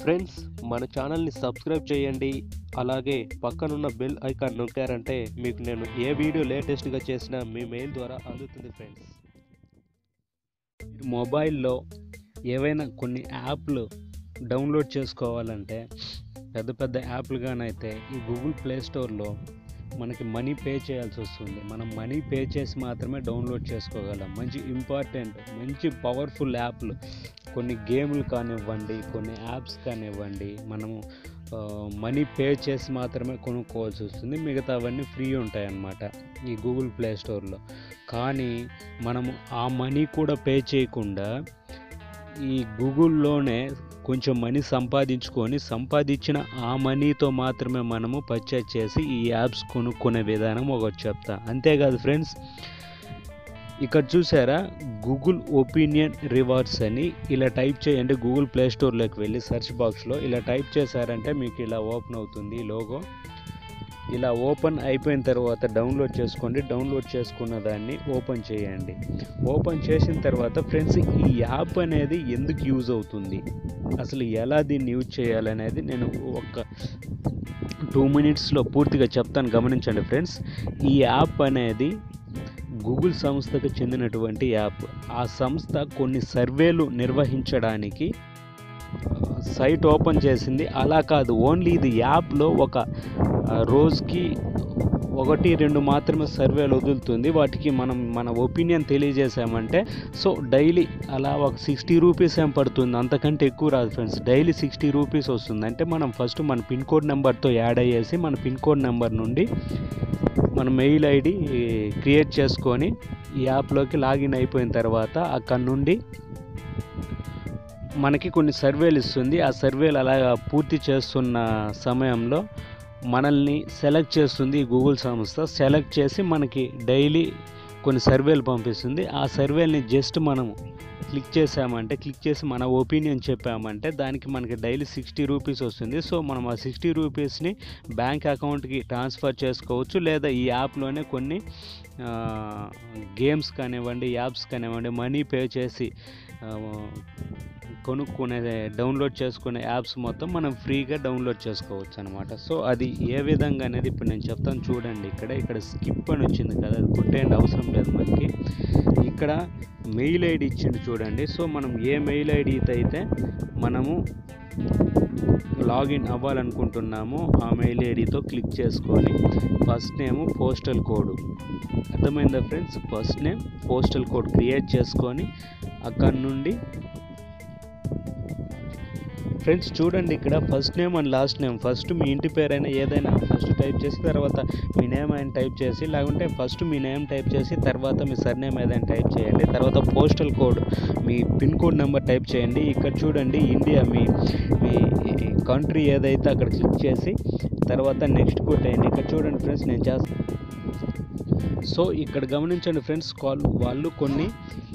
friends మన ఛానల్ని subscribe చేయండి అలాగే పక్కనున్న బెల్ ఐకాన్ నొక్కారంటే మీకు నేను ఏ వీడియో లేటెస్ట్గా చేసినా మీ మెయిల్ ద్వారా అందుతుంది ఫ్రెండ్స్ మీరు మొబైల్లో ఏవైనా కొన్ని యాప్లు డౌన్లోడ్ చేసుకోవాలంటే పెద్ద పెద్ద యాప్లుగానైతే ఈ గూగుల్ ప్లే స్టోర్లో మనకి మనీ పే చేయాల్సి వస్తుంది మనం మనీ పే చేసి మాత్రమే డౌన్లోడ్ చేసుకోగలం మంచి ఇంపార్టెంట్ మంచి పవర్ఫుల్ యాప్లు కొన్ని గేమ్లు కానివ్వండి కొన్ని యాప్స్ కానివ్వండి మనము ఆ, మనీ పే చేసి మాత్రమే కొనుక్కోవాల్సి వస్తుంది మిగతావన్నీ ఫ్రీ ఉంటాయి అన్నమాట ఈ గూగుల్ ప్లే స్టోర్లో కానీ మనము ఆ మనీ కూడా పే చేయకుండా ఈ గూగుల్లోనే కొంచెం మనీ సంపాదించుకొని సంపాదించిన ఆ మనీతో మాత్రమే మనము పర్చేజ్ చేసి ఈ యాప్స్ కొనుక్కునే విధానం ఒకటి చెప్తా అంతేకాదు ఫ్రెండ్స్ ఇక్కడ చూసారా గూగుల్ ఒపీనియన్ రివార్డ్స్ అని ఇలా టైప్ చేయండి గూగుల్ ప్లే స్టోర్లోకి వెళ్ళి సెర్చ్ బాక్స్లో ఇలా టైప్ చేశారంటే మీకు ఇలా ఓపెన్ అవుతుంది ఈ లోగో ఇలా ఓపెన్ అయిపోయిన తర్వాత డౌన్లోడ్ చేసుకోండి డౌన్లోడ్ చేసుకున్న దాన్ని ఓపెన్ చేయండి ఓపెన్ చేసిన తర్వాత ఫ్రెండ్స్ ఈ యాప్ అనేది ఎందుకు యూజ్ అవుతుంది అసలు ఎలా దీన్ని యూజ్ చేయాలనేది నేను ఒక టూ మినిట్స్లో పూర్తిగా చెప్తాను గమనించండి ఫ్రెండ్స్ ఈ యాప్ అనేది గూగుల్ సంస్థకు చెందినటువంటి యాప్ ఆ సంస్థ కొన్ని సర్వేలు నిర్వహించడానికి సైట్ ఓపెన్ చేసింది అలా కాదు ఓన్లీ ఇది యాప్లో ఒక ఆ, రోజుకి ఒకటి రెండు మాత్రమే సర్వేలు వదులుతుంది వాటికి మనం మన ఒపీనియన్ తెలియజేసామంటే సో డైలీ అలా ఒక సిక్స్టీ రూపీస్ ఏం పడుతుంది అంతకంటే ఎక్కువ రాదు ఫ్రెండ్స్ డైలీ సిక్స్టీ రూపీస్ వస్తుంది అంటే మనం ఫస్ట్ మన పిన్ కోడ్ నెంబర్తో యాడ్ అయ్యేసి మన పిన్ కోడ్ నెంబర్ నుండి మన మెయిల్ ఐడి క్రియేట్ చేసుకొని ఈ యాప్లోకి లాగిన్ అయిపోయిన తర్వాత అక్కడ నుండి మనకి కొన్ని సర్వేలు ఇస్తుంది ఆ సర్వేలు అలా పూర్తి చేస్తున్న సమయంలో మనల్ని సెలెక్ట్ చేస్తుంది ఈ గూగుల్ సంస్థ సెలెక్ట్ చేసి మనకి డైలీ కొన్ని సర్వేలు పంపిస్తుంది ఆ సర్వేల్ని జస్ట్ మనము క్లిక్ చేసామంటే క్లిక్ చేసి మన ఒపీనియన్ చెప్పామంటే దానికి మనకి డైలీ సిక్స్టీ రూపీస్ వస్తుంది సో మనం ఆ సిక్స్టీ రూపీస్ని బ్యాంక్ అకౌంట్కి ట్రాన్స్ఫర్ చేసుకోవచ్చు లేదా ఈ యాప్లోనే కొన్ని గేమ్స్ కానివ్వండి యాప్స్ కానివ్వండి మనీ పే చేసి ఆ, కొనుక్కునే డౌన్లోడ్ చేసుకునే యాప్స్ మొత్తం మనం ఫ్రీగా డౌన్లోడ్ చేసుకోవచ్చు అనమాట సో అది ఏ విధంగా అనేది ఇప్పుడు నేను చెప్తాను చూడండి ఇక్కడ ఇక్కడ స్కిప్ అని వచ్చింది కదా అది కొట్టేయండి అవసరం లేదు మనకి ఇక్కడ మెయిల్ ఐడి ఇచ్చింది చూడండి సో మనం ఏ మెయిల్ ఐడితో అయితే మనము లాగిన్ అవ్వాలనుకుంటున్నామో ఆ మెయిల్ ఐడితో క్లిక్ చేసుకొని ఫస్ట్ నేమ్ పోస్టల్ కోడ్ అర్థమైందా friends first name postal code create చేసుకొని అక్కడ నుండి ఫ్రెండ్స్ చూడండి ఇక్కడ first name and last name first మీ ఇంటి పేరైనా ఏదైనా ఫస్ట్ టైప్ చేసి తర్వాత మీ నేమ్ అయినా టైప్ చేసి లేకుంటే ఫస్ట్ మీ నేమ్ టైప్ చేసి తర్వాత మీ సర్ నేమ్ ఏదైనా టైప్ చేయండి తర్వాత పోస్టల్ కోడ్ మీ పిన్ కోడ్ నెంబర్ టైప్ చేయండి ఇక్కడ చూడండి ఇండియా మీ మీ కంట్రీ ఏదైతే అక్కడ క్లిక్ చేసి తర్వాత నెక్స్ట్ కొట్టేయండి ఇక్కడ చూడండి ఫ్రెండ్స్ నేను చేస్తాను సో ఇక్కడ గమనించండి ఫ్రెండ్స్ కాల్ వాళ్ళు కొన్ని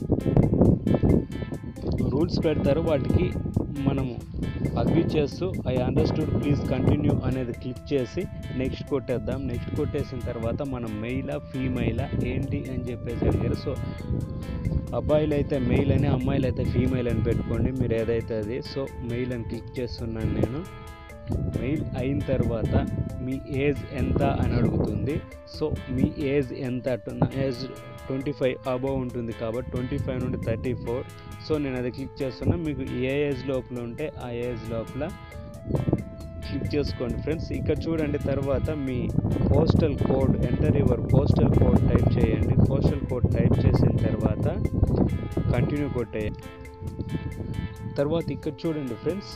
రూల్స్ పెడతారు వాటికి మనము అగ్రి చేస్తూ ఐ అండర్స్టూడ్ ప్లీజ్ కంటిన్యూ అనేది క్లిక్ చేసి నెక్స్ట్ కొట్టేద్దాం నెక్స్ట్ కొట్టేసిన తర్వాత మనం మెయిలా ఫీమెయిలా ఏంటి అని చెప్పేసి అడిగారు సో అబ్బాయిలు అయితే మెయిల్ అని అమ్మాయిలు అయితే ఫీమేల్ అని పెట్టుకోండి మీరు ఏదైతే అది సో మెయిల్ అని క్లిక్ చేస్తున్నాను నేను మెయిల్ అయిన తర్వాత మీ ఏజ్ ఎంత అని అడుగుతుంది సో మీ ఏజ్ ఎంత నా ఏజ్ ట్వంటీ ఫైవ్ అబవ్ ఉంటుంది కాబట్టి ట్వంటీ ఫైవ్ నుండి థర్టీ ఫోర్ సో నేను అది క్లిక్ చేస్తున్నా మీకు ఏ ఏజ్ లోపల ఉంటే ఆ ఏజ్ లోపల క్లిక్ చేసుకోండి ఫ్రెండ్స్ ఇక్కడ చూడండి తర్వాత మీ postal code enter your postal code type చేయండి పోస్టల్ కోడ్ టైప్ చేసిన తర్వాత కంటిన్యూ కొట్టేయండి తర్వాత ఇక్కడ చూడండి ఫ్రెండ్స్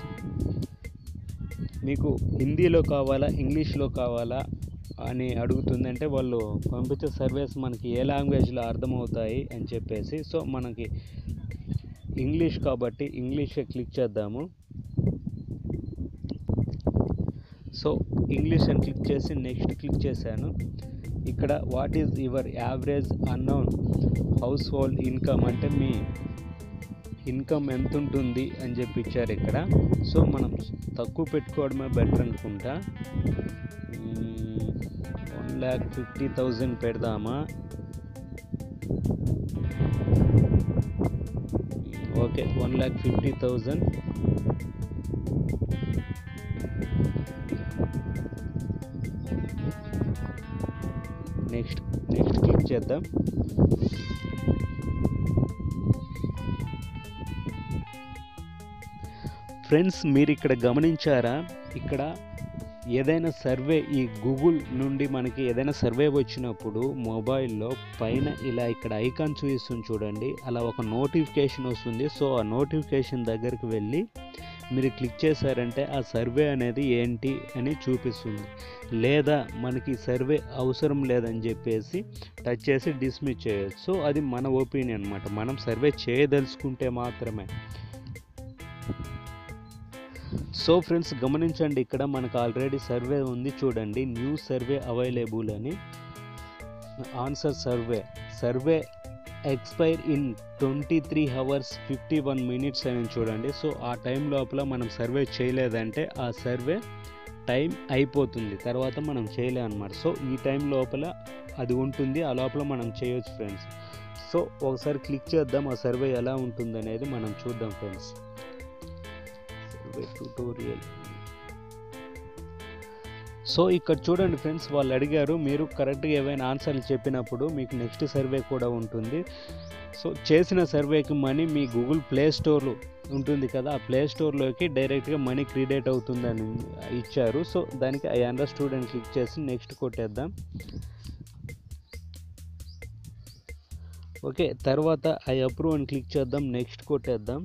మీకు హిందీలో కావాలా ఇంగ్లీష్లో కావాలా అని అడుగుతుంది అంటే వాళ్ళు పంపించే సర్వేస్ మనకి ఏ లాంగ్వేజ్లో అర్థమవుతాయి అని చెప్పేసి సో మనకి ఇంగ్లీష్ కాబట్టి ఇంగ్లీష్ క్లిక్ చేద్దాము సో ఇంగ్లీష్ అని క్లిక్ చేసి నెక్స్ట్ క్లిక్ చేశాను ఇక్కడ what is your average annual household income అంటే మీ ఇన్కమ్ ఎంత ఉంటుంది అని చెప్పి ఇచ్చారు ఇక్కడ సో మనం తక్కువ పెట్టుకోవడమే బెటర్ అనుకుంటా వన్ ల్యాక్ ఫిఫ్టీ థౌజండ్ పెడదామా okay one lakh fifty thousand next next click చేద్దాం ఫ్రెండ్స్ మీరు ఇక్కడ గమనించారా ఇక్కడ ఏదైనా సర్వే ఈ గూగుల్ నుండి మనకి ఏదైనా సర్వే వచ్చినప్పుడు మొబైల్లో పైన ఇలా ఇక్కడ ఐకాన్ చూపిస్తుంది చూడండి అలా ఒక నోటిఫికేషన్ వస్తుంది సో ఆ నోటిఫికేషన్ దగ్గరికి వెళ్ళి మీరు క్లిక్ చేశారంటే ఆ సర్వే అనేది ఏంటి అని చూపిస్తుంది లేదా మనకి సర్వే అవసరం లేదని చెప్పేసి టచ్ చేసి డిస్మిస్ చేయొచ్చు సో అది మన ఒపీనియన్ అనమాట మనం సర్వే చేయదలుచుకుంటే మాత్రమే సో ఫ్రెండ్స్ గమనించండి ఇక్కడ మనకు ఆల్రెడీ సర్వే ఉంది చూడండి న్యూ సర్వే అవైలబుల్ అని answer survey survey expire in twenty three hours fifty one minutes అని చూడండి సో ఆ టైం లోపల మనం సర్వే చేయలేదంటే ఆ సర్వే టైం అయిపోతుంది తర్వాత మనం చేయలేం అనమాట సో ఈ టైం లోపల అది ఉంటుంది ఆ లోపల మనం చేయొచ్చు ఫ్రెండ్స్ సో ఒకసారి క్లిక్ చేద్దాం ఆ సర్వే ఎలా ఉంటుంది అనేది మనం చూద్దాం ఫ్రెండ్స్ సర్వే ట్యూటోరియల్ సో ఇక్కడ చూడండి ఫ్రెండ్స్ వాళ్ళు అడిగారు మీరు కరెక్ట్గా ఏవైనా ఆన్సర్లు చెప్పినప్పుడు మీకు నెక్స్ట్ సర్వే కూడా ఉంటుంది సో చేసిన సర్వేకి మనీ మీ గూగుల్ ప్లే స్టోర్ ఉంటుంది కదా ఆ ప్లే స్టోర్లోకి డైరెక్ట్గా మనీ క్రియేట్ అవుతుందని ఇచ్చారు సో దానికి ఐ అండర్స్టూడ్ అని క్లిక్ చేసి నెక్స్ట్ కొట్టేద్దాం ఓకే తర్వాత ఐ అప్రూవ్ అని క్లిక్ చేద్దాం నెక్స్ట్ కొట్టేద్దాం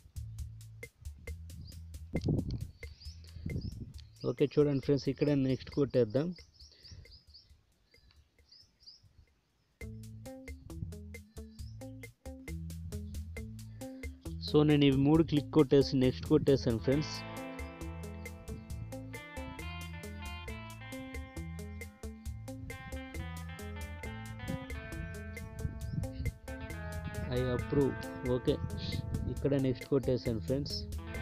ఓకే చూడండి ఫ్రెండ్స్ ఇక్కడే నెక్స్ట్ కొట్టేద్దాం సో నేను ఇవి మూడు క్లిక్ కొట్టేసి నెక్స్ట్ కొట్టేసాను ఫ్రెండ్స్ ఐ అప్రూవ్ ఓకే ఇక్కడ నెక్స్ట్ కొట్టేసాను ఫ్రెండ్స్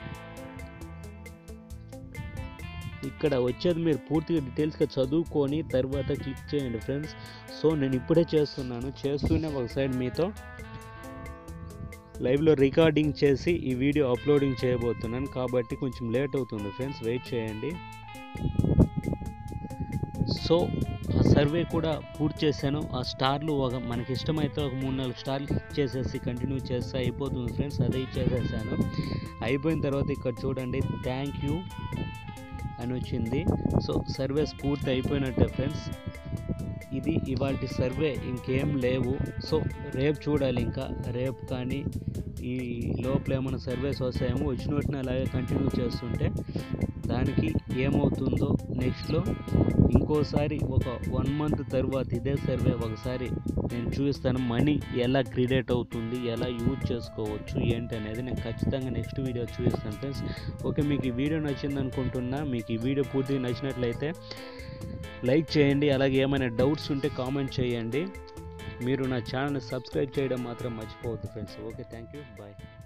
ఇక్కడ వచ్చేది మీరు పూర్తిగా డీటెయిల్స్గా చదువుకొని తర్వాత క్లిక్ చేయండి ఫ్రెండ్స్ సో నేను ఇప్పుడే చేస్తున్నాను చేస్తూనే ఒక సైడ్ మీతో లైవ్లో రికార్డింగ్ చేసి ఈ వీడియో అప్లోడింగ్ చేయబోతున్నాను కాబట్టి కొంచెం లేట్ అవుతుంది ఫ్రెండ్స్ వెయిట్ చేయండి సో ఆ సర్వే కూడా పూర్తి చేశాను ఆ స్టార్లు ఒక మనకి ఇష్టమైతే ఒక మూడు నాలుగు స్టార్లు క్లిక్ చేసేసి కంటిన్యూ చేస్తే అయిపోతుంది ఫ్రెండ్స్ అదే ఇచ్చేసేసాను అయిపోయిన తర్వాత ఇక్కడ చూడండి థ్యాంక్ యూ అని వచ్చింది సో సర్వేస్ పూర్తి అయిపోయినట్టే ఫ్రెండ్స్ ఇది ఇవాళ సర్వే ఇంకేం లేవు సో రేపు చూడాలి ఇంకా రేపు కానీ ఈ లోపల ఏమైనా సర్వేస్ వస్తాయేమో వచ్చినట్టున అలాగే కంటిన్యూ చేస్తుంటే దానికి ఏమవుతుందో నెక్స్ట్లో ఇంకోసారి ఒక వన్ మంత్ తర్వాత ఇదే సర్వే ఒకసారి నేను చూపిస్తాను మనీ ఎలా క్రియేట్ అవుతుంది ఎలా యూజ్ చేసుకోవచ్చు ఏంటి అనేది నేను ఖచ్చితంగా నెక్స్ట్ వీడియో చూపిస్తాను ఫ్రెండ్స్ ఓకే మీకు ఈ వీడియో నచ్చింది అనుకుంటున్నా మీకు ఈ వీడియో పూర్తిగా నచ్చినట్లయితే లైక్ చేయండి అలాగే ఏమైనా డౌట్స్ ఉంటే కామెంట్ చేయండి మీరు నా ఛానల్ని సబ్స్క్రైబ్ చేయడం మాత్రం మర్చిపోవద్దు friends okay thank you bye